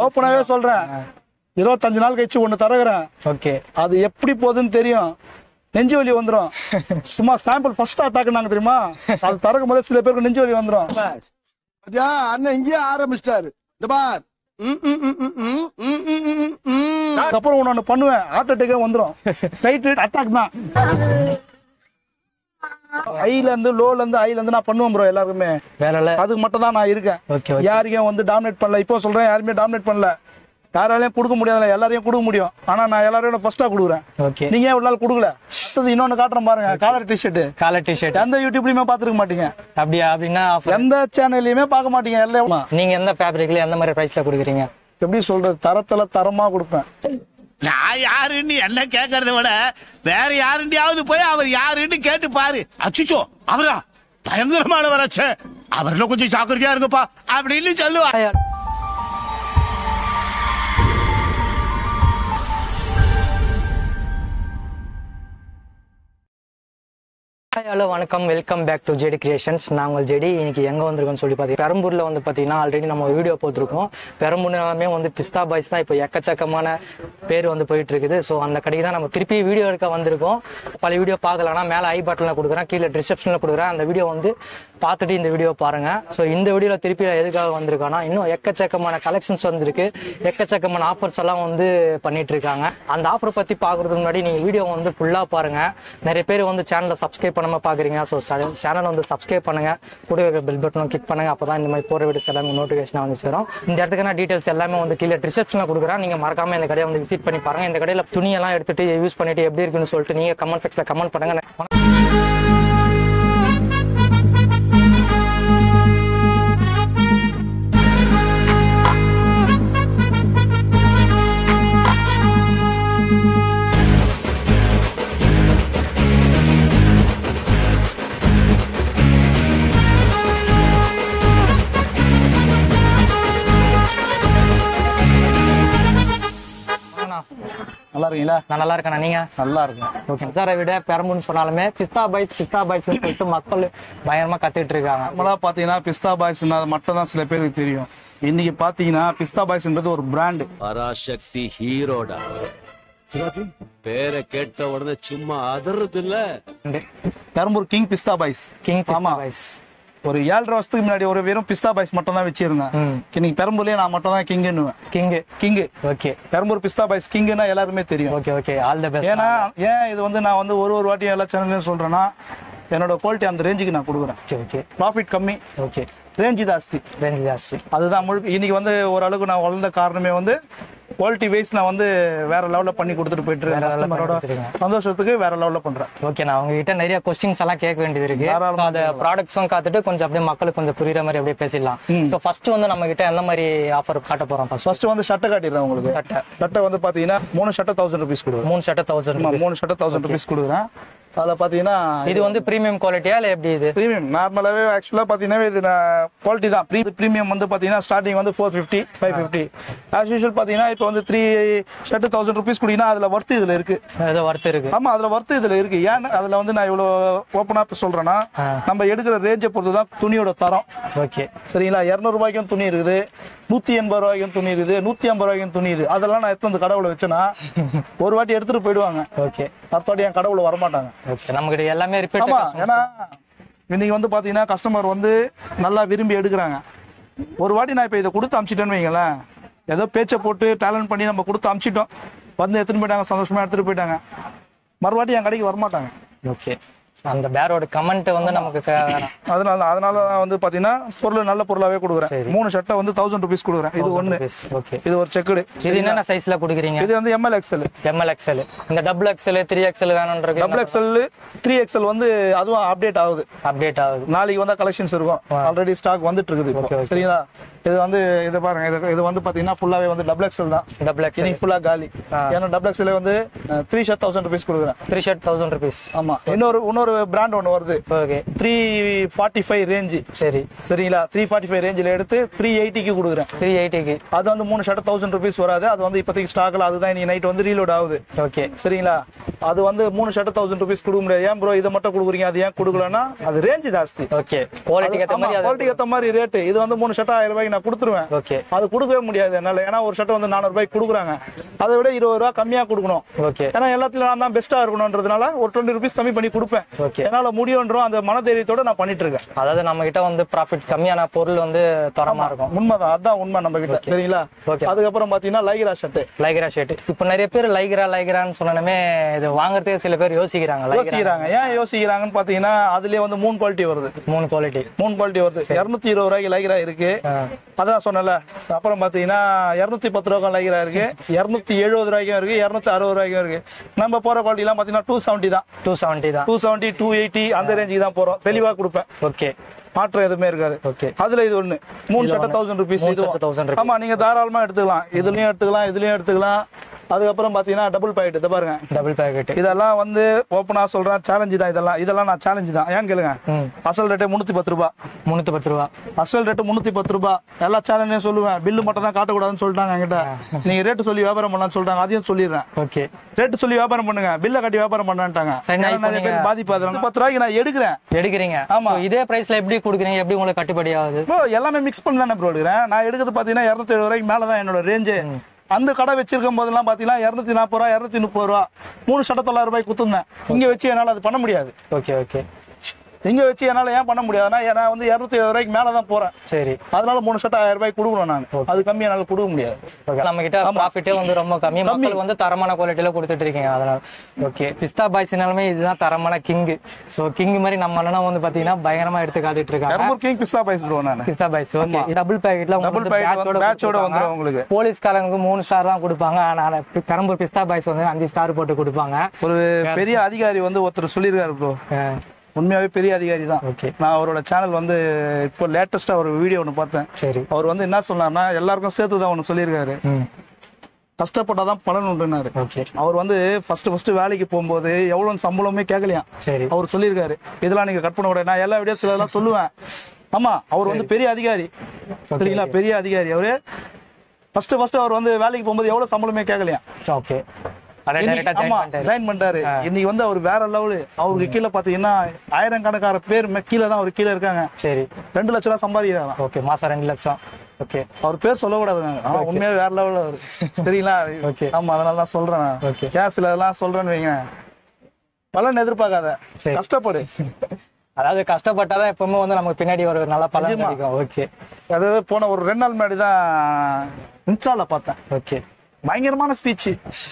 ஓப்பனாவே சொல்றேன் இருபத்தஞ்சு நாள் கழிச்சு ஒண்ணு தரகுறேன் ஓகே அது எப்படி போகுதுன்னு தெரியும் நெஞ்சு வலி வந்துரும் சும்மா சாம்பிள் ஃபர்ஸ்ட் அட்டாக் நாங்க தெரியுமா அது திறக்கும் போதே சில பேருக்கு நெஞ்சு வலி வந்துரும் பாத்தியா அண்ணன் இங்கேயே ஆரம்பிச்சிட்டாரு இந்த பார் ம், ம், ம், ம், ம், ம், ம், ம், ம். அதுக்கப்புறம் ஒண்ணு ஒண்ணு பண்ணுவேன் ஹார்ட் அட்டாக்கே வந்துரும் ஸ்ட்ரைட் அட்டாக் தான் ஐல இருந்து லோல இருந்து ஐல இருந்து நான் பண்ணுவேன் ப்ரோ எல்லாருக்குமே வேற இல்ல அதுக்கு மட்டும் தான் நான் இருக்கேன் ஓகே ஓகே யாரையும் வந்து டாமினேட் பண்ணல இப்போ சொல்றேன் யாருமே டாமினேட் பண்ணல யாராலையும் கொடுக்க முடியாதுல எல்லாரையும் கொடுக்க முடியும் ஆனா நான் எல்லாரையும் ஃபர்ஸ்டா கொடுக்குறேன் ஓகே நீங்க ஏன் ஒரு நாள் கொடுக்கல அடுத்தது இன்னொன்னு காட்டுறேன் பாருங்க காலர் டிஷர்ட் காலர் டிஷர்ட் எந்த யூடியூப்லயுமே பாத்துருக்க மாட்டீங்க அப்படியா அப்படின்னா offer. எந்த சேனல்லையுமே பார்க்க மாட்டீங்க எல்லாம் நீங்க எந்த ஃபேப்ரிக்ல எந்த மாதிரி பிரைஸ்ல கொடுக்குறீங்க எப்படி சொல்றது தரத்துல தரமா கொடுப்பேன் நான் யாருன்னு என்ன கேக்குறத விட வேற யாருண்டியாவது போய் அவர் யாருன்னு கேட்டு பாரு அச்சுச்சோ அவரா பயங்கரமானவராச்சே அவர்ல கொஞ்சம் ஜாக்கிரதையா இருங்கப்பா அப்படின்னு சொல்லுவா ஹாய் ஹலோ வணக்கம் welcome back to JD creations நான் உங்கள் ஜெடி இன்னைக்கு எங்கே வந்திருக்கோம்னு சொல்லி பார்த்தீங்கன்னா பெரம்பூரில் வந்து பார்த்தீங்கன்னா ஆல்ரெடி நம்ம ஒரு வீடியோ போட்டிருக்கோம் பெரம்பூர்னாலுமே வந்து பிஸ்தா பாய்ஸ் தான் இப்போ எக்கச்சக்கமான பேர் வந்து போயிட்டு இருக்குது ஸோ அந்த கடைக்கு தான் நம்ம திருப்பி வீடியோ எடுக்க வந்திருக்கோம் பல வீடியோ பார்க்கலன்னா மேலே ஐ பட்டனில் கொடுக்குறேன் கீழே டிஸ்கிரிப்ஷனில் கொடுக்குறேன் அந்த வீடியோ வந்து பார்த்துட்டு இந்த வீடியோ பாருங்க ஸோ இந்த வீடியோவில் திருப்பி நான் எதுக்காக வந்திருக்கேன்னா இன்னும் எக்கச்சக்கமான கலெக்ஷன்ஸ் வந்திருக்கு எக்கச்சக்கமான ஆஃபர்ஸ் எல்லாம் வந்து பண்ணிட்டு இருக்காங்க அந்த ஆஃபர் பற்றி பார்க்கறதுக்கு முன்னாடி நீங்கள் வீடியோ வந்து ஃபுல்லாக பாருங்க நிறைய பேர் வந்து சேனலை சப்ஸ்கிரைப் பண்ணாம பார்க்குறீங்க ஸோ சேனல் வந்து சப்ஸ்கிரைப் பண்ணுங்க கூட இருக்க பெல் பட்டனும் கிளிக் பண்ணுங்க அப்போ தான் இந்த மாதிரி போகிற வீடியோஸ் எல்லாமே நோட்டிஃபிகேஷன் வந்து சேரும் இந்த இடத்துக்கு நான் டீட்டெயில்ஸ் எல்லாமே வந்து கீழே டிஸ்கிரிப்ஷனில் கொடுக்குறேன் நீங்கள் மறக்காம இந்த கடையை வந்து விசிட் பண்ணி பாருங்க இந்த கடையில் துணியெல்லாம் எடுத்துட்டு யூஸ் பண்ணிட்டு எப்படி இருக்குன்னு சொல்லிட்டு நீங்கள் கமெண்ட் செக்ஷனில் கமெண்ட் பண்ணுங்க வாங்கண்ணா. நல்லா இருக்கீங்களா நான் நல்லா இருக்கேண்ணா நீங்கள் நல்லா இருக்கும் ஓகே சாரை விட பெரம்புன்னு சொன்னாலுமே பிஸ்தா பாய்ஸ் பிஸ்தா பாய்ஸ்னு சொல்லிட்டு மக்கள் பயங்கரமா கத்திட்டு இருக்காங்க நார்மலா பாத்தீங்கன்னா பிஸ்தா பாய்ஸ் மட்டும் தான் சில பேருக்கு தெரியும் இன்னைக்கு பாத்தீங்கன்னா பிஸ்தா பாய்ஸ்ன்றது ஒரு பிராண்டு பராசக்தி ஹீரோடா பேரை கேட்ட உடனே சும்மா அதறது இல்ல Perambur king Pista boys king Pista ஆமா. பாய்ஸ் ஒரு ஏழரை வருஷத்துக்கு முன்னாடி ஒரு வெறும் பிஸ்தா பாய்ஸ் மட்டும் தான் வச்சிருந்தேன் ம். இன்னைக்கு பெரம்பூர்லயே நான் மட்டும் தான் கிங்குன்னுவேன் king king okay Perambur Pista boys கிங்குன்னா எல்லாருமே தெரியும் okay okay all the best ஏன்னா ஏன் இது வந்து நான் வந்து ஒரு ஒரு வாட்டியும் எல்லா சேனல்லையும் சொல்றேன்னா என்னோட குவாலிட்டி அந்த ரேஞ்சுக்கு நான் கொடுக்குறேன் ஓகே ஓகே ப்ராஃபிட் கம்மி ஓகே ரேஞ்சு ஜாஸ்தி ரேஞ்ச் ஜாஸ்தி அதுதான் முழுக்க இன்னைக்கு வந்து ஓரளவுக்கு நான் வளர்ந்த காரணமே வந்து குவாலிட்டி வைஸ் நான் வந்து வேற லெவல்ல பண்ணி கொடுத்துட்டு போயிட்டு இருக்கேன் வேற level ல பண்ணி கஸ்டமரோட கொடுத்துருக்கீங்க. சந்தோஷத்துக்கு வேற லெவல்ல பண்றேன் ஓகே நான் உங்ககிட்ட நிறைய கொஸ்டின்ஸ் எல்லாம் கேட்க வேண்டியது இருக்கு தாராளமா So, அத ப்ராடக்ட்ஸும் காத்துட்டு கொஞ்சம் அப்படியே மக்களுக்கு கொஞ்சம் புரியுற மாதிரி அப்படியே பேசிடலாம் ஸோ ஃபர்ஸ்ட் வந்து நம்ம கிட்ட எந்த மாதிரி ஆஃபர் காட்ட போறோம் ஃபர்ஸ்ட் ஃபர்ஸ்ட் வந்து ஷர்ட்டை காட்டிடுறேன் உங்களுக்கு சட்டை ஷர்ட்டை வந்து பாத்தீங்கன்னா மூணு ஷர்ட்டை தௌசண்ட் ருபீஸ் கொடுக்குறேன் மூணு ஷர்ட் தௌசண்ட் ஆமா, மூணு ஷர்ட்டை தௌசண்ட் ருபீஸ் கொடுக்குறேன் அதில் பார்த்தீங்கன்னா இது வந்து பிரீமியம் குவாலிட்டியா இல்ல எப்படி இது ப்ரீமியம் நார்மலாகவே ஆக்சுவலாக பார்த்தீங்கன்னா இது குவாலிட்டி தான் ப்ரீ ப்ரீமியம் வந்து பார்த்தீங்கன்னா ஸ்டார்டிங் வந்து four fifty five fifty as usual பார்த்தீங்கன்னா இப்போ வந்து த்ரீ ஷர்ட் தௌசண்ட் ருபீஸ் கொடுத்தீங்கன்னா அதில் ஒர்த்து இதில் இருக்கு ஏதோ ஒர்த் இருக்கு ஆமா அதுல ஒர்த்து இதுல இருக்கு ஏன் அதுல வந்து நான் இவ்வளவு ஓப்பனா சொல்றேன்னா ஆ. நம்ம எடுக்கிற ரேஞ்சை பொறுத்து தான் துணியோட தரம் ஓகே சரிங்களா இருநூறு ரூபாய்க்கும் துணி இருக்குது நூத்தி எண்பது ரூபாய்க்கும் துணி இருக்குது நூத்தி ஐம்பது ரூபாய்க்கும் துணி இருக்குது அதெல்லாம் நான் எடுத்து வந்து கடவுளை வச்சேன்னா ஒரு வாட்டி எடுத்துட்டு போயிடுவாங்க ஓகே அடுத்த வாட்டி என் கடவுளை வரமாட்டாங்க ஓகே நம்ம கிட்ட எல்லாமே ரிப்பீட் ஆமா ஏன்னா இன்னைக்கு வந்து பாத்தீங்கன்னா கஸ்டமர் வந்து நல்லா விரும்பி எடுக்கிறாங்க ஒரு வாட்டி நான் இப்ப இதை கொடுத்து அமிச்சிட்டேன்னு வைங்களேன் ஏதோ பேச்சை போட்டு டேலண்ட் பண்ணி நம்ம கொடுத்து அமிச்சிட்டோம் வந்து எடுத்துட்டு போயிட்டாங்க சந்தோஷமா எடுத்துட்டு போயிட்டாங்க மறுவாட்டி என் கடைக்கு வரமாட்டாங்க ஓகே அந்த பேரோட கமெண்ட் வந்து நமக்கு க- வேணாம் அதனால அதனால தான் வந்து பாத்தீங்கன்னா பொருள் நல்ல பொருளாவே சரி. கொடுக்குறேன் மூணு ஷர்ட்டை வந்து தௌசண்ட் ருபீஸ் கொடுக்குறேன் இது ஒண்ணு ஓகே இது ஒரு செக்குடு இது என்னென்ன சைஸ்ல குடுக்குறீங்க இது வந்து எம்எல் எக்ஸ்எல் எம்எல் எக்ஸ்எல் இந்த டபுள் எக்ஸ்எல் த்ரீ எக்ஸ்எல் வேணும்ன்றது டபுள் எக்ஸ்எல் த்ரீ எக்ஸ்எல் வந்து அதுவும் அப்டேட் ஆகுது அப்டேட் ஆகுது நாளைக்கு வந்தா கலெக்ஷன்ஸ் இருக்கும் ஆல்ரெடி ஸ்டாக் வந்துட்டு இருக்குது Okay, இப்போ. okay. சரிங்களா இது வந்து இது பாருங்க இது இது வந்து பாத்தீங்கன்னா ஃபுல்லாவே வந்து டபுள் எக்ஸ்எல் தான் டபுள் எக்ஸ்எல் இன்னைக்கு ஃபுல்லா காலி ஆ. ஏன்னா டபுள் எக்ஸ்எல் வந்து த்ரீ ஷர்ட் தௌசண்ட் ருபீஸ் கொடுக்குறேன் த்ரீ ஷர்ட் தௌசண்ட் ருபீஸ் ஆமா இன்னொரு இன்னொரு இன்னொரு பிராண்ட் ஒன்று வருது okay three forty five range சரி சரிங்களா த்ரீ ஃபார்ட்டி ஃபைவ் ரேஞ்சில் எடுத்து த்ரீ எயிட்டிக்கு கொடுக்குறேன் த்ரீ எயிட்டிக்கு அது வந்து மூணு ஷர்ட் தௌசண்ட் ருபீஸ் வராது அது வந்து இப்போதைக்கு ஸ்டாக்ல அதுதான் இன்னைக்கு நைட் வந்து ரீலோட் ஆகுது ஓகே சரிங்களா அது வந்து மூணு ஷர்ட் தௌசண்ட் ருபீஸ் கொடுக்க முடியாது ஏன் ப்ரோ இதை மட்டும் கொடுக்குறீங்க அது ஏன் கொடுக்கலன்னா அது ரேஞ்ச் ஜாஸ்தி ஓகே குவாலிட்டிக்கு ஏற்ற மாதிரி குவாலிட்டிக்கு ஏற்ற மாதிரி ரேட்டு இது வந்து மூணு ஷர்ட் ஆயிரம் ரூபாய்க்கு நான் கொடுத்துருவேன் ஓகே அது கொடுக்கவே முடியாது என்னால ஏன்னா ஒரு ஷர்ட் வந்து நானூறு ரூபாய்க்கு கொடுக்குறாங்க அதை விட இருபது ரூபா கம்மியா கொடுக்கணும் ஓகே ஏன்னா எல்லாத்துலயும் நான் தான் பெஸ்டா இருக்கணும்ன்றதுனால ஒரு டுவெண்ட்டி ருபீஸ் கம்மி பண்ணி கொடுப்பேன் Okay. என்னால முடியுன்றோம் அந்த மனதைரியத்தோட நான் பண்ணிட்டு இருக்கேன் அதாவது நம்ம கிட்ட வந்து ப்ராஃபிட் கம்மியான பொருள் வந்து தரமா இருக்கும் உண்மைதான் அதான் உண்மை நம்ம கிட்ட சரிங்களா Okay. அதுக்கப்புறம் பாத்தீங்கன்னா லைக்ரா ஷர்ட் லைக்ரா ஷர்ட் இப்போ நிறைய பேர் லைக்ரா லைக்ரான்னு சொன்னமே இது வாங்குறதுக்கே சில பேர் யோசிக்கிறாங்க லைக்ரா யோசிக்கிறாங்க ஏன் யோசிக்கிறாங்கன்னு பாத்தீங்கன்னா அதுலயே வந்து மூணு குவாலிட்டி வருது மூணு குவாலிட்டி மூணு குவாலிட்டி வருது இருநூத்தி இருபது ரூபாய்க்கு லைக்ரா இருக்கு அதான் சொன்னல அப்புறம் பாத்தீங்கன்னா இருநூத்தி பத்து ரூபாய்க்கும் லைக்ரா இருக்கு இருநூத்தி எழுபது ரூபாய்க்கும் இருக்கு இருநூத்தி அறுபது ரூபாய்க்கும் இருக்கு நம்ம போற குவாலிட்டி எல்லாம் பாத்தீங்கன்னா டூ செவன்ட்டி தான் டூ செவன்ட்டி தான் டூ செவன்ட்டி டூ எயிட்டி அந்த ரேஞ்சுக்கு தான் போறோம் தெளிவா கொடுப்பேன் ஓகே மாற்றம் எதுவுமே இருக்காது ஓகே அதுல இது ஒண்ணு மூணு இதுல ஷர்ட் ஒண்ணு. தௌசண்ட் ருபீஸ் மூணு shirt 1000 rupees. ஆமா நீங்க தாராளமா எடுத்துக்கலாம் இதுலயும் எடுத்துக்கலாம் இதுலயும் எடுத்துக்கலாம் அதுக்கப்புறம் பாத்தீங்கன்னா டபுள் பாக்கெட் இதை பாருங்க டபுள் பேக்கெட் இதெல்லாம் வந்து ஓப்பனா சொல்றேன் சேலஞ்சு தான் இதெல்லாம் இதெல்லாம் நான் சேலஞ்சு தான் ஏன்னு கேளுங்க ம் அசல் ரேட்டு முன்னூத்தி பத்து ரூபாய் முந்நூற்றி பத்து ரூபா அசல் ரேட்டு முன்னூத்தி பத்து ரூபாய் எல்லா சேனல்லையும் சொல்லுவேன் பில்லு மட்டும் தான் காட்டக்கூடாதுன்னு சொல்லிட்டாங்க என்கிட்ட நீங்க ரேட்டு சொல்லி வியாபாரம் பண்ணலாம்னு சொல்லிட்டாங்க அதையும் சொல்லிடுறேன் ஓகே ரேட்டு சொல்லி வியாபாரம் பண்ணுங்க பில்ல கட்டி வியாபாரம் பண்ணான்ட்டாங்க சரி, நான் ஏன்னா இப்போ நிறைய பேர் நீங்க- பாதிப்பு அதுல பத்து ரூபாய்க்கு நான் எடுக்கிறேன் எடுக்கிறீங்க ஆமா. So, இதே பிரைஸ்ல எப்படி கொடுக்குறீங்க எப்படி உங்களுக்கு கட்டுப்படி ஆகுது ப்ரோ எல்லாமே மிக்ஸ் பண்ணி தானே ப்ரோ எடுக்கிறேன் நான் எடுக்கிறது பாத்தீங்கன்னா இரநூத்தி எழுபது ரூபாய்க்கு மேல தான் என்னோட ரேஞ்சு அந்த கடை வச்சிருக்கும் போதெல்லாம் பாத்தீங்கன்னா இரநூத்தி நாற்பது ரூபா இரநூத்தி முப்பது ரூபா மூணு சட்ட தொள்ளாயிரம் ரூபாய்க்கு குத்துந்தேன் இங்க வச்சு என்னால அது பண்ண முடியாது ஓகே ஓகே இங்க வச்சு என்னால ஏன் பண்ண முடியாதுன்னா ஏன்னா வந்து இரநூத்தி எழுபது ரூபாய்க்கு மேல தான் போறேன் சரி அதனால மூணு சட்ட ஆயிரம் ரூபாய்க்கு கொடுக்கணும் நான் அது கம்மி என்னால கொடுக்க முடியாது ஓகே நம்ம கிட்ட ப்ராஃபிட்டே வந்து ரொம்ப கம்மி மக்களுக்கு வந்து தரமான குவாலிட்டியில கொடுத்துட்டு இருக்கீங்க அதனால ஓகே பிஸ்தா பாய்ஸ்னாலுமே இதுதான் தரமான கிங் சோ கிங் மாதிரி நம்ம அண்ணனும் வந்து பாத்தீங்கன்னா பயங்கரமா எடுத்து காட்டிட்டு இருக்காங்க Perambur king Pista boys bro நான் பிஸ்தா பாய்ஸ் ஓகே டபுள் பேக்கெட்ல Double packet வந்து batch ஓட வந்துரும் உங்களுக்கு. போலீஸ்காரங்களுக்கு மூணு ஸ்டார் தான் கொடுப்பாங்க ஆனா பெரம்பூர் பிஸ்தா பாய்ஸ் வந்து அஞ்சு ஸ்டார் போட்டு கொடுப்பாங்க ஒரு பெரிய அதிகாரி வந்து ஒருத்தர் சொல்லியிருக்காரு ப்ரோ உண்மையாவே பெரிய அதிகாரி தான் ஓகே நான் அவரோட சேனல் வந்து இப்போ லேட்டஸ்டா ஒரு வீடியோ ஒன்று பார்த்தேன் சரி அவர் வந்து என்ன சொன்னார்னா எல்லாருக்கும் சேர்த்து தான் ஒன்று சொல்லியிருக்காரு ம் கஷ்டப்பட்டாதான் பலன் உண்டுனாரு ஓகே அவர் வந்து ஃபர்ஸ்ட் ஃபர்ஸ்ட் வேலைக்கு போகும்போது எவ்வளவு சம்பளமே கேட்கலையாம் சரி அவர் சொல்லியிருக்காரு இதெல்லாம் நீங்க கட் பண்ண கூட நான் எல்லா வீடியோஸ்ல எல்லாம் சொல்லுவேன் ஆமா அவர் வந்து பெரிய அதிகாரி சரிங்களா பெரிய அதிகாரி அவரு ஃபர்ஸ்ட் ஃபர்ஸ்ட் அவர் வந்து வேலைக்கு போகும்போது எவ்வளவு சம்பளமே கேட்கலையாம் ஓகே அட டைரக்டா ஜாயின் ஆமா பண்ணிட்டாரு ஜாயின் பண்ணிட்டாரு இன்னைக்கு வந்து அவர் வேற லெவலு அவருக்கு கீழே பாத்தீங்கன்னா ஆயிரக்கணக்கான பேர் மே- கீழே தான் அவர் கீழே இருக்காங்க சரி ரெண்டு லட்ச ரூபா சம்பாதிக்கிறாராம் ஓகே மாசம் ரெண்டு லட்சம் ஓகே அவர் பேர் சொல்லக்கூடாது நாங்க ஆனா உண்மையாவே வேற லெவல்ல அவரு சரிங்களா Okay. ஆமா அதனால தான் சொல்றேன் நான். Okay. ஏன் சில இதெல்லாம் சொல்றேன்னு வைங்க பலன் எதிர்பார்க்காத சரி. கஷ்டப்படு அதாவது கஷ்டப்பட்டாதான் எப்பவுமே வந்து நமக்கு பின்னாடி ஒரு நல்ல பலன் நிஜமா. கிடைக்கும் ஓகே அது போன ஒரு ரெண்டு நாள் முன்னாடி தான் இன்ஸ்டால பார்த்தேன் ஓகே பயங்கரமான ஸ்பீச்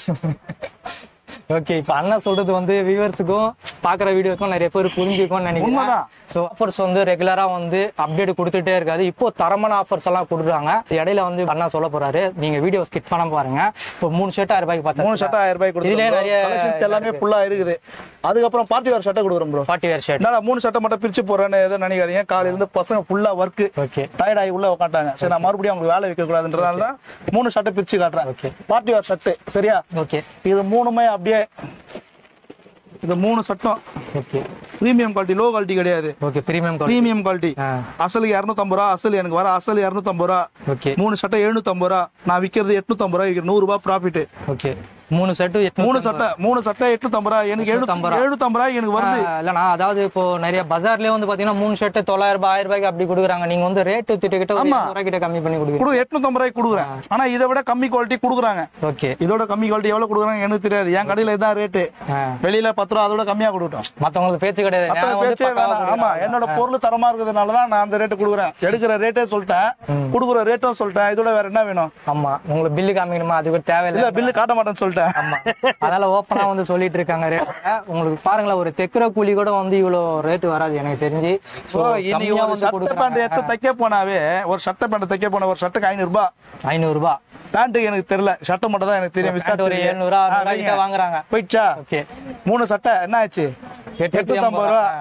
ஓகே இப்போ அண்ணன் சொல்றது வந்து வியூவர்ஸுக்கும் பாக்குற வீடியோக்கும் நிறைய பேர் புரிஞ்சுக்கும்னு நினைக்கிறேன் உண்மைதான். ஸோ ஆஃபர்ஸ் வந்து ரெகுலரா வந்து அப்டேட் கொடுத்துட்டே இருக்காது இப்போ தரமான ஆஃபர்ஸ் எல்லாம் கொடுக்குறாங்க இடையில வந்து அண்ணா சொல்ல போறாரு நீங்க வீடியோ ஸ்கிப் பண்ண பாருங்க இப்போ மூணு ஷர்ட் ஆயிரம் ரூபாய்க்கு மூணு பார்த்தா ஷர்ட் ஆயிரம் ரூபாய் இதுலயே நிறைய கொடுத்துருக்கோம் எல்லாமே ஃபுல்லா இருக்குது அதுக்கப்புறம் பார்ட்டி வேர் ஷர்ட்டை கொடுக்குறோம் ப்ரோ ஃபார்ட்டி வேர் ஷர்ட் என்னால மூணு சட்டை மட்டும் பிரிச்சு போறேன்னு எதுவும் நினைக்காதீங்க காலையில இருந்து பசங்க ஃபுல்லா ஒர்க் ஓகே டயர்ட் ஆகி உள்ள உட்காந்துட்டாங்க சரி நான் மறுபடியும் அவங்களுக்கு வேலை வைக்க கூடாதுன்றதால தான் மூணு ஷர்ட்டை பிரிச்சு காட்டுறேன் Okay. பார்ட்டி வேர் ஷர்ட் சரியா ஓகே இது மூணுமே அப்படியே இது மூணு சட்டம் okay premium quality low quality கிடையாது okay premium quality premium quality ஆ அசலுக்கு இரநூத்தம்பது ரூபா அசல் எனக்கு வர அசல் இரநூத்தம்பது ரூபா ஓகே மூணு சட்டை எழுநூத்தம்பது ரூபா நான் விற்கிறது எட்நூத்தம்பது ரூபா விற்கிறது நூறு ரூபாய் ப்ராஃபிட் ஓகே மூணு ஷர்ட்டு மூணு சட்டை மூணு சட்டை எட்நூத்தம்பது ரூபா எனக்கு எட்நூத்தம்பது ரூபா. எழுநூத்தம்பது ரூபாய் எனக்கு வருது இல்லண்ணா அதாவது இப்போ நிறைய பஜார்லயே வந்து பாத்தீங்கன்னா மூணு ஷர்ட் தொள்ளாயிரம் ரூபாய் ஆயிரம் ரூபாய்க்கு அப்படி கொடுக்குறாங்க நீங்க வந்து ரேட்டு திட்டுக்கிட்ட ஒரு ஆமா. இருநூறு ரூபாய் கிட்ட கம்மி பண்ணி கொடுக்குறீங்க கொடு எட்நூத்தம்பது ரூபாய்க்கு கொடுக்குறேன் ஆனா இதை விட கம்மி குவாலிட்டி கொடுக்குறாங்க ஓகே இதோட கம்மி குவாலிட்டி எவ்வளவு கொடுக்குறாங்க எனக்கு தெரியாது என் கடையில இதான் ரேட்டு வெளியில பத்து ரூபா அதோட கம்மியா கொடுக்கட்டும் மத்தவங்களுக்கு பேச்சு கிடையாது மத்த நான் வந்து பேச்சே பக்காவா வேணாம். ஆமா கொடுக்குறேன். என்னோட பொருள் தரமா இருக்கிறதுனால தான் நான் அந்த ரேட்டு கொடுக்குறேன் எடுக்கிற ரேட்டே சொல்லிட்டேன் கொடுக்குற ரேட்டும் சொல்லிட்டேன் இதோட வேற என்ன வேணும் ஆமா உங்களுக்கு பில்லு காமிக்கணுமா அது கூட இல்ல தேவையில்லை பில்லு காட்ட மாட்டேன்னு சொல்லிட்டேன் ஆமா அதனால ஓப்பனா வந்து சொல்லிட்டு இருக்காங்க ரேட் உங்களுக்கு பாருங்களேன் ஒரு தெக்குற கூலி கூட வந்து இவ்வளவு ரேட் வராது எனக்கு தெரிஞ்சு சோ So, இன்னைக்கு கம்மியா ஒரு வந்து சட்டை பேண்ட் கொடுக்குறாங்க எடுத்து தைக்க போனாவே ஒரு சட்டை பேண்ட் தைக்க போன ஒரு சட்டைக்கு ஐநூறு ரூபாய் ஐநூறு ரூபாய் பேண்ட்டுக்கு எனக்கு தெரியல சட்டை மட்டும் தான் எனக்கு தெரியும் Pant ஒரு விசாரிச்சு. 700 ஆ, 600 கிட்ட வைங்க. வாங்குறாங்க போயிடுச்சா ஓகே மூணு சட்டை என்ன ஆச்சு எட்நூத்தி எட்நூத்தம்பது ரூபா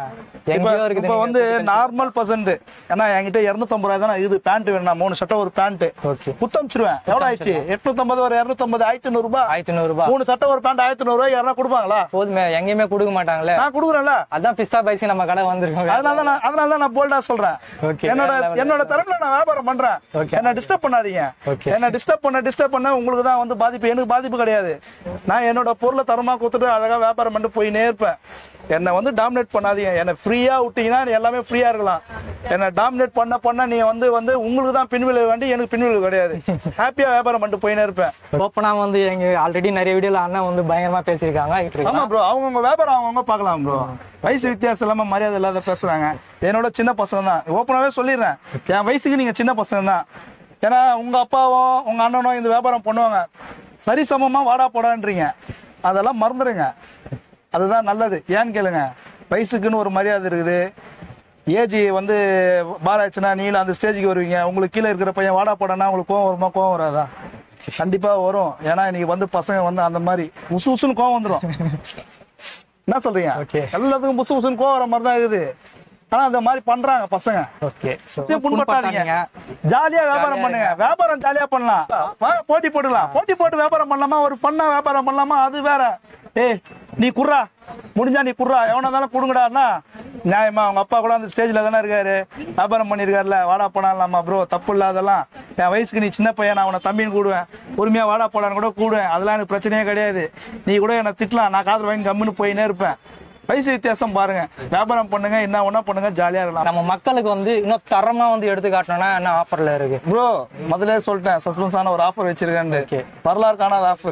எங்கேயோ இருக்குது இப்போ நீங்க வந்து கொடுத்து நார்மல் பர்சன்ட் ஏன்னா என்கிட்ட இருநூத்தம்பது ரூபாய் தானே இது பேண்ட் வேணும் மூணு சட்டை ஒரு பேண்ட் ஓகே குத்தமிச்சிருவேன் எவ்வளவு ஆயிடுச்சு எட்நூத்தம்பது ஒரு இருநூத்தம்பது ஆயிரத்தி நூறு ரூபாய் ஆயிரத்தி நூறு ரூபாய் மூணு சட்டை ஒரு பேண்ட் ஆயிரத்தி நூறு ரூபாய் யாரா கொடுப்பாங்களா போதுமே எங்கேயுமே கொடுக்க மாட்டாங்களே நான் கொடுக்குறேன்ல அதான் பிஸ்தா பைஸ் நம்ம கடை வந்திருக்கோம் அதனால தான் நான் அதனால தான் நான் போல்டா சொல்றேன் Okay, என்னோட வேற level. என்னோட தரப்புல நான் வியாபாரம் பண்றேன் Okay. என்ன டிஸ்டர்ப் பண்ணாதீங்க Okay. என்ன டிஸ்டர்ப் பண்ண டிஸ்டர்ப் பண்ண உங்களுக்கு தான் வந்து பாதிப்பு எனக்கு பாதிப்பு கிடையாது நான் என்னோட பொருளை தரமா கொடுத்துட்டு அழகா வியாபாரம் பண்ணிட்டு போயினே இருப்பேன் என்னை வந்து டாமினேட் பண்ணாதீங்க என்னை ஃப்ரீயா விட்டீங்கன்னா நீ எல்லாமே ஃப்ரீயா இருக்கலாம் என்னை டாமினேட் பண்ண பண்ண நீ வந்து வந்து உங்களுக்கு தான் பின்விளைவு வேண்டி எனக்கு பின்விளைவு கிடையாது ஹாப்பியா வியாபாரம் பண்ணிட்டு போயினே இருப்பேன் ஓப்பனா வந்து எங்க ஆல்ரெடி நிறைய வீடியோல அண்ணன் வந்து பயங்கரமா பேசியிருக்காங்க ஆகிட்டு ஆமா இருக்காங்க ப்ரோ அவங்கவுங்க வியாபாரம் அவங்கவுங்க பார்க்கலாம் ப்ரோ வயசு வித்தியாசம் இல்லாம மரியாதை இல்லாத பேசுறாங்க என்னோட சின்ன பசங்க தான் ஓப்பனாவே சொல்லிடுறேன் என் வயசுக்கு நீங்க சின்ன பசங்க தான் ஏன்னா உங்க அப்பாவும் உங்க அண்ணனும் இந்த வியாபாரம் பண்ணுவாங்க சரி சமமா வாடா போடான்றீங்க அதெல்லாம் மறந்துடுங்க அதுதான் நல்லது ஏன்னு கேளுங்க வயசுக்குன்னு ஒரு மரியாதை இருக்குது ஏஜ் வந்து பார் ஆச்சுன்னா நீங்களும் அந்த ஸ்டேஜுக்கு வருவீங்க உங்களுக்கு கீழே இருக்கிற பையன் வாடா போடானா உங்களுக்கு கோவம் வருமா கோவம் வராதா கண்டிப்பா வரும் ஏன்னா இன்னைக்கு வந்து பசங்க வந்து அந்த மாதிரி உசு உசுன்னு கோவம் வந்துடும் என்ன சொல்றீங்க Okay. எல்லாத்துக்கும் புசு புசுன்னு கோவம் வர மாதிரி தான் இருக்குது ஆனா அந்த மாதிரி பண்றாங்க பசங்க ஓகே சோ சரி, புண்படுத்தாதீங்க ஜாலியா வியாபாரம் பண்ணுங்க வியாபாரம் ஜாலியா பண்ணலாம் வா, போட்டி போட்டுக்கலாம் போட்டி போட்டு வியாபாரம் பண்ணலாமா ஒரு பண்ணா வியாபாரம் பண்ணலாமா அது வேற ஏய் நீ குர்ரா முடிஞ்சா நீ குர்ரா எவனா இருந்தாலும் கொடுங்கடான்னா நியாயமா அவங்க அப்பா கூட அந்த ஸ்டேஜ்ல தானே இருக்காரு வியாபாரம் பண்ணிருக்காருல வாடா போடாலாமா ப்ரோ தப்பு இல்ல அதெல்லாம் என் வயசுக்கு நீ சின்ன பையன் நான் உன தம்பின்னு கூடுவேன் பொறுமையா வாடா போடான்னு கூட கூடுவேன் அதெல்லாம் எனக்கு பிரச்சனையே கிடையாது நீ கூட என்ன திட்டலாம் நான் காதல் வாங்கி கம்முன்னு போயினே இருப்பேன் வயசு வித்தியாசம் பாருங்க வியாபாரம் பண்ணுங்க என்ன ஒண்ணா பண்ணுங்க ஜாலியா இருக்கலாம் நம்ம மக்களுக்கு வந்து இன்னும் தரமா வந்து எடுத்து காட்டணும்னா என்ன ஆஃபர்ல இருக்கு ப்ரோ முதல்ல சொல்லிட்டேன் சஸ்பென்ஸான ஒரு ஆஃபர் வச்சிருக்கேன் Okay. வரலாறு காணாத ஆஃபர்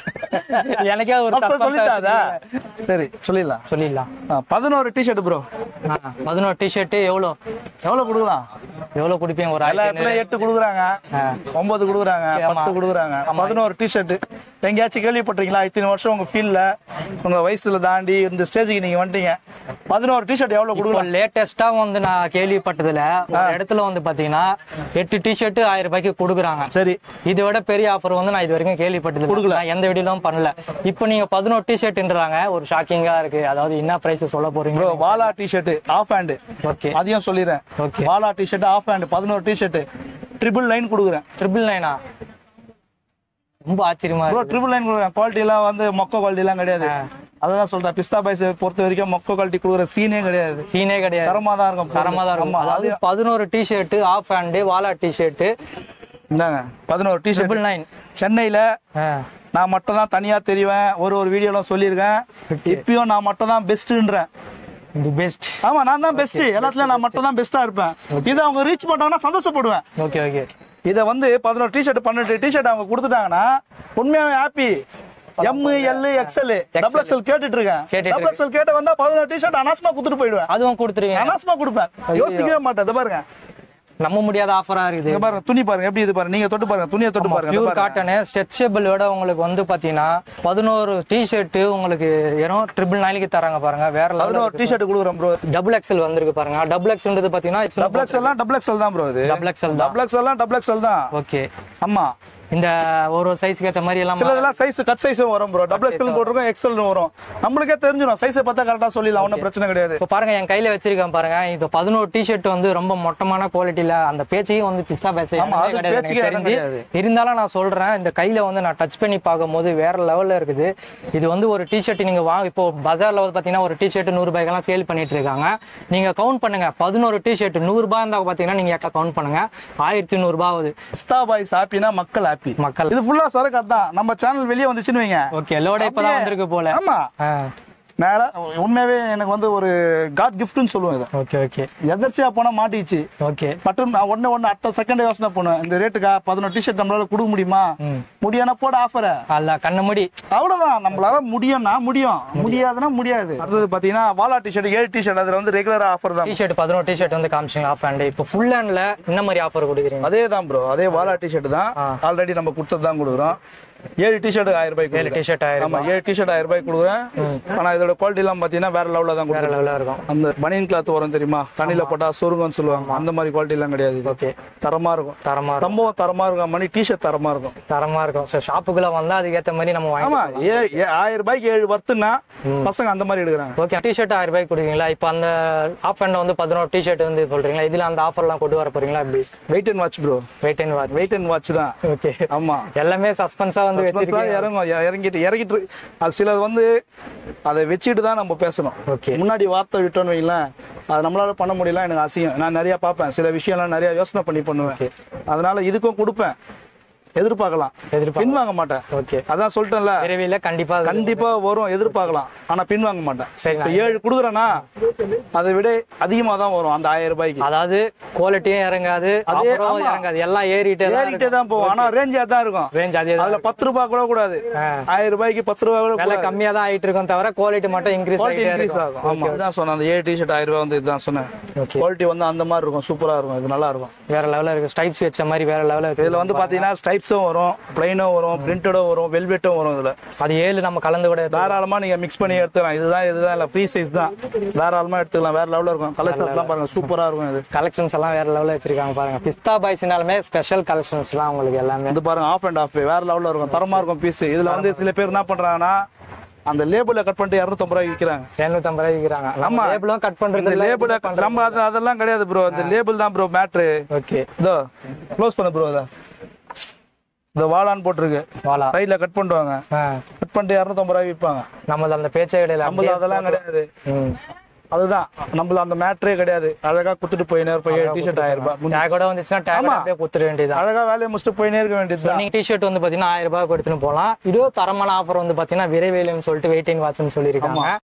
எனக்கே ஒரு suspense சொல்லிட்டாதா ஆ சரி சொல்லிடலாம் சொல்லிடலாம் ஆ, பதினோரு டிஷர்ட் ப்ரோ ஆ, பதினோரு டிஷர்ட் எவ்வளோ எவ்வளவு கொடுக்கலாம் எவ்வளவு கொடுப்பீங்க ஒரு எல்லா ஆயிரத்தி இடத்துலயும் எட்டு கொடுக்குறாங்க ஒன்பது கொடுக்குறாங்க ஆமா. பத்து கொடுக்குறாங்க பதினோரு டிஷர்ட் எங்கேயாச்சும் கேள்விப்பட்டிருக்கீங்களா இத்தனை வருஷம் உங்க ஃபீல்ட்ல உங்க வயசுல தாண்டி இந்த ஸ்டேஜுக்கு நீங்க வந்துட்டீங்க பதினோரு டிஷர்ட் எவ்வளவு இப்போ கொடுக்கலாம் லேட்டஸ்டா வந்து நான் கேள்விப்பட்டதுல ஒரு இடத்துல வந்து பாத்தீங்கன்னா எட்டு டிஷர்ட் ஆயிரம் ரூபாய்க்கு கொடுக்குறாங்க சரி இதை விட பெரிய ஆஃபர் வந்து நான் இது வரைக்கும் கேள்விப்பட்டது கொடுக்கல. நான் எந்த வீடியோலும் பண்ணல இப்போ நீங்க பதினோரு டிஷர்ட்ன்றாங்க ஒரு ஷாக்கிங்கா இருக்கு அதாவது என்ன பிரைஸ் சொல்ல போறீங்க ப்ரோ வாலா டிஷர்ட் ஆஃப் ஹேண்ட் ஓகே அதையும் சொல்லிடுறேன் Okay. வாலா டிஷர்ட் ஆஃப் ஹேண்ட் பதினோரு டிஷர்ட் ட்ரிபிள் லைன் கொடுக்குறேன் ட்ரிபிள் நைனா ரொம்ப ஆச்சரியமா ப்ரோ இருக்கு ட்ரிபிள் லைன் கொடுக்குறேன் குவாலிட்டி எல்லாம் வந்து மொக்க குவாலிட்டி எல்லாம் கிடையாது அதான் சொல்றேன் பிஸ்தா பைஸ் பொறுத்த வரைக்கும் மொக்க குவாலிட்டி கொடுக்குற சீனே கிடையாது சீனே கிடையாது தரமா தான் இருக்கும் பொருள். தரமா தான் இருக்கும் ஆமா, அதாவது அது- பதினோரு டிஷர்ட் ஆஃப் ஹேண்டு வாலா டிஷர்ட் இந்தாங்க பதினோரு டிஷர்ட் ட்ரிபிள் நைன் சென்னையில நான் மட்டும் தான் தனியா தெரிவேன் ஒரு ஒரு வீடியோல சொல்லியிருக்கேன் இப்பயும் நான் மட்டும் தான் பெஸ்ட்ன்றேன் தி பெஸ்ட் ஆமா நான் தான் பெஸ்ட் எல்லாத்துலயும் நான் மட்டும் தான் பெஸ்டா இருப்பேன் இதை அவங்க ரீச் பண்ணாங்கன்னா சந்தோஷப்படுவேன் ஓகே ஓகே இதை வந்து பதினோரு டிஷர்ட் பன்னெண்டு டிஷர்ட் அவங்க கொடுத்துட்டாங்கன்னா உண்மையாவே happy M L XL double XL கேட்டுட்டு இருக்கேன் கேட்டுட்டு டபுள் எக்ஸ்எல் கேட்ட வந்தா பதினோரு டிஷர்ட் அனாஸ்மா கொடுத்துட்டு போயிடுவேன் அதுவும் கொடுத்துருவீங்க அனாஸ்மா கொடுப்பேன் யோசிக்கவே மாட்டேன் இதை பாருங்க நம்ப முடியாத ஆஃபரா இருக்குது இங்க பாருங்க துணி பாருங்க எப்படி இது பாருங்க நீங்க தொட்டு பாருங்க துணியை தொட்டு பாருங்க இதை பியூர் பாருங்க. காட்டனு ஸ்ட்ரெச்சபிளோட உங்களுக்கு வந்து பாத்தீங்கன்னா பதினோரு டிஷர்ட் உங்களுக்கு வெறும் ட்ரிபிள் நைனுக்கு தராங்க பாருங்க வேற பதினோரு லெவல் டிஷர்ட் கொடுக்குறோம் ப்ரோ டபுள் எக்ஸல் வந்திருக்கு பாருங்க டபுள் எக்ஸ்ன்றது பாத்தீங்கன்னா டபுள் எக்ஸ்எல் டபுள் எக்ஸ்எல் தான் ப்ரோ இது டபுள் எக்ஸல் தான் டபுள் எக்ஸ்எல் டபுள் எக்ஸ்எல் தான் ஓகே ஆமா இந்த ஒரு ஒரு சைஸ்க்கு ஏத்த மாதிரி எல்லாம் சில இதெல்லாம் சைஸ் கட் சைஸும் வரும் ப்ரோ டபுள் எக்ஸ்எல் போட்டிருக்கோம் எக்ஸ்எல் வரும் நம்மளுக்கே தெரிஞ்சிடும் சைஸை பார்த்தா கரெக்டா சொல்லிடலாம் ஒன்றும் பிரச்சனை கிடையாது இப்போ பாருங்க என் கையில வச்சிருக்கேன் பாருங்க இந்த பதினோரு டிஷர்ட் வந்து ரொம்ப மொட்டமான குவாலிட்டியில அந்த பேச்சையும் வந்து பிஸ்தா பேச ஆமா, அது கிடையாது எனக்கு பேச்சுக்கே இடம் தெரிஞ்சு கிடையாது. இருந்தாலும் நான் சொல்றேன் இந்த கையில வந்து நான் டச் பண்ணி பார்க்கும்போது வேற லெவல்ல இருக்குது இது வந்து ஒரு டிஷர்ட் நீங்க வாங்க இப்போ பஜார்ல வந்து பாத்தீங்கன்னா ஒரு டிஷர்ட் நூறு ரூபாய்க்கெல்லாம் சேல் பண்ணிட்டு இருக்காங்க நீங்க கவுண்ட் பண்ணுங்க பதினோரு டிஷர்ட் நூறு ரூபாய் இருந்தா பாத்தீங்கன்னா நீங்க கவுண்ட் பண்ணுங்க ஆயிரத்தி நூறு ரூபாய் ஆகுது பிஸ்தா பாய்ஸ் ஹாப்பினா மக்கள் ஹாப்பி மக்கள் இது ஃபுல்லா சரக்கு அதான் நம்ம சேனல் வெளியே வந்துச்சுன்னு வைங்க ஓகே லோட இப்பதான் வந்திருக்கு போல ஆமா நேரா உண்மையாவே எனக்கு வந்து ஒரு காட் கிஃப்ட்னு சொல்லுவேன் இதை ஓகே ஓகே எதர்ச்சியா போனா மாட்டிச்சு ஓகே மற்றும் நான் ஒண்ணு ஒண்ணு அட்ட செகண்ட் யோசனை பண்ணுவேன் இந்த ரேட்டுக்கா பதினொரு டிஷர்ட் நம்மளால கொடுக்க முடியுமா முடியானா போட ஆஃபரை அல்ல கண்ண முடி அவ்வளவுதான் நம்மளால முடியும்னா முடியும் முடியாதுன்னா முடியாது அடுத்தது பாத்தீங்கன்னா வாலா டிஷர்ட் ஏழு டிஷர்ட் அதுல வந்து ரெகுலர் ஆஃபர் தான் டிஷர்ட் பதினோரு டிஷர்ட் வந்து காமிச்சிங்க ஆஃப் ஹேண்ட் இப்போ ஃபுல் ஹேண்ட்ல என்ன மாதிரி ஆஃபர் கொடுக்குறீங்க அதே தான் ப்ரோ அதே வாலா டிஷர்ட் தான் ஆ. ஆல்ரெடி நம்ம கொடுத்தது தான் கொடுக்குறோம் ஏழு டிஷர்ட் ஆயிரம் ரூபாய் ஏழு t-shirt ஆயிரம் ஆமா ஏழு டிஷர்ட் ஆயிரம் ரூபாய் கொடுக்குறேன் ஆனா இதோட இதோட குவாலிட்டி எல்லாம் பாத்தீங்கன்னா வேற லெவல்ல தான் வேற கொடுக்கும் லெவலில் இருக்கும் அந்த பனியன் கிளாத் வரும் தெரியுமா தண்ணியில போட்டா சொருங்கன்னு சொல்லுவாங்க அந்த மாதிரி குவாலிட்டி எல்லாம் கிடையாது இது ஓகே தரமா இருக்கும் தரமா இருக்கும் சம்பவம் தரமா இருக்கும் மணி டிஷர்ட் தரமா இருக்கும் தரமா இருக்கும் ஸோ ஷாப்புக்குள்ள வந்தா அதுக்கேற்ற மாதிரி நம்ம வாங்கி ஆமா ஏ ஏ- ஆயிரம் ரூபாய்க்கு ஏழு வர்த்துன்னா பசங்க அந்த மாதிரி எடுக்கிறாங்க ஓகே டிஷர்ட் ஆயிரம் ரூபாய்க்கு கொடுக்குறீங்களா இப்போ அந்த ஆஃப் அண்ட் வந்து பதினோரு டிஷர்ட் வந்து சொல்றீங்களா இதுல அந்த ஆஃபர்லாம் கொண்டு வர போறீங்களா எப்படி wait and watch bro wait and watch wait and watch தான் ஓகே ஆமா எல்லாமே சஸ்பென்ஸா வந்து Suspense தான் வச்சிருக்கீங்க இறங்கும் இ- இறங்கிட்டு இறங்கிட்டு இருக்கு. அது சிலது வந்து அதை வச்சுட்டு தான் நம்ம பேசணும் Okay. முன்னாடி வார்த்தை விட்டோன்னு வைங்களேன் அது நம்மளால பண்ண முடியல எனக்கு அசியம் நான் நிறைய பார்ப்பேன் சில விஷயம்லாம் நிறைய யோசனை பண்ணி பண்ணுவேன் அதனால இதுக்கும் கொடுப்பேன் எதிர்பார்க்கலாம் எதிர்பார்க்கலாம். பின் வாங்க மாட்டேன் ஓகே அதான் சொல்லிட்டேன்ல விரைவில் கண்டிப்பா அது- கண்டிப்பா வரும் எதிர்பார்க்கலாம் ஆனா பின் வாங்க மாட்டேன் சரி, இப்ப ஏழு குடுக்குறேன்னா அதை விட அதிகமா தான் வரும் அந்த ஆயிரம் ரூபாய்க்கு அதாவது குவாலிட்டியும் இறங்காது அதே- அப்புறம் ஆமா. இறங்காது எல்லாம் ஏறிட்டே தான் ஏறிட்டே தான் போகும் ஆனா ரேஞ்ச் தான் இருக்கும் ரேஞ்ச் அதே தான் அதுல பத்து ரூபாய் கூட கூடாது ஆயிரம் ரூபாய்க்கு பத்து ரூபாய் கூட விலை கூடாது. கம்மியா தான் ஆயிட்டு இருக்கும் தவிர குவாலிட்டி மட்டும் இன்க்ரீஸ் குவாலிட்டி ஆயிட்டே இன்க்ரீஸ் இருக்கும் ஆகும் ஆமா அதான் சொன்னேன் அந்த ஏழு டிஷர்ட் ஆயிரம் ரூபாய் வந்து இதுதான் சொன்னேன் Okay. குவாலிட்டி வந்து அந்த மாதிரி இருக்கும் சூப்பரா இருக்கும் இது நல்லா இருக்கும் வேற லெவல்ல இருக்கு ஸ்டைப்ஸ் வச்ச மாதிரி வேற லெவல்ல இதுல வந்து பாத்தீங்கன்னா ஸ்டைப்ஸும் வரும் பிளைனும் வரும் பிரிண்டடும் வரும் வெல்வெட்டும் வரும் இதுல அது ஏழு நம்ம கலந்து கூட எடுத்துக்கலாம். தாராளமா நீங்க மிக்ஸ் பண்ணி எடுத்துக்கலாம் இதுதான் இதுதான் இல்ல ஃப்ரீ சைஸ் தான் தாராளமா எடுத்துக்கலாம் வேற லெவல்ல இருக்கும் கலெக்ஷன் எல்லாம் பாருங்க சூப்பரா இருக்கும் இது கலெக்ஷன்ஸ் எல்லாம் வேற லெவல்ல வச்சிருக்காங்க பாருங்க பிஸ்தா பாய்ஸ்னாலுமே ஸ்பெஷல் கலெக்ஷன்ஸ்லாம் உங்களுக்கு எல்லாமே இது பாருங்க ஆஃப் அண்ட் ஆஃப் வேற லெவல்ல இருக்கும் தரமா இருக்கும் பீஸ் இதுல வந்து சில பேர் என்ன பண்றாங்கன்னா அந்த லேபிள கட் பண்ணிட்டு இரநூத்தம்பது ரூபாய்க்கு விற்கிறாங்க இரநூத்தம்பது ரூபாய் விற்கிறாங்க ஆமா. லேபிளும் கட் இந்த பண்றது லேபிள நம்ம அது- அதெல்லாம் கிடையாது ப்ரோ இந்த லேபிள் தான் ப்ரோ மேட்ரு ஓகே இதோ க்ளோஸ் பண்ணு ப்ரோ இதை இந்த வாழான்னு போட்டிருக்கு வாலா சைட்ல கட் பண்ணுவாங்க ஆ, கட் பண்ணிட்டு இரநூத்தம்பது ரூபாய் விற்பாங்க நம்மள அந்த பேச்சே கிடையாது நம்மள அதெல்லாம் கிடையாது ம். அதுதான் நம்மள அந்த மேட்ரே கிடையாது அழகா குத்துட்டு போயினே இருப்போம் ஏழு டிஷர்ட் ஆயிரம் ரூபாய் முடிஞ்சு. டேக் கூட வந்துச்சுன்னா டேக் ஆமா. அப்படியே குத்துற வேண்டியதுதான் அழகா வேலையை முடிச்சுட்டு போயினே இருக்க வேண்டியதுதான் நீங்க டிஷர்ட் வந்து பாத்தீங்கன்னா ஆயிரம் ரூபாய் கொடுத்துன்னு போலாம் இதோ தரமான ஆஃபர் வந்து பாத்தீங்கன்னா விரைவேலுன்னு சொல்லிட்டு வெயிட்டிங் வாட்ச்னு சொல்லியிருக்காங்க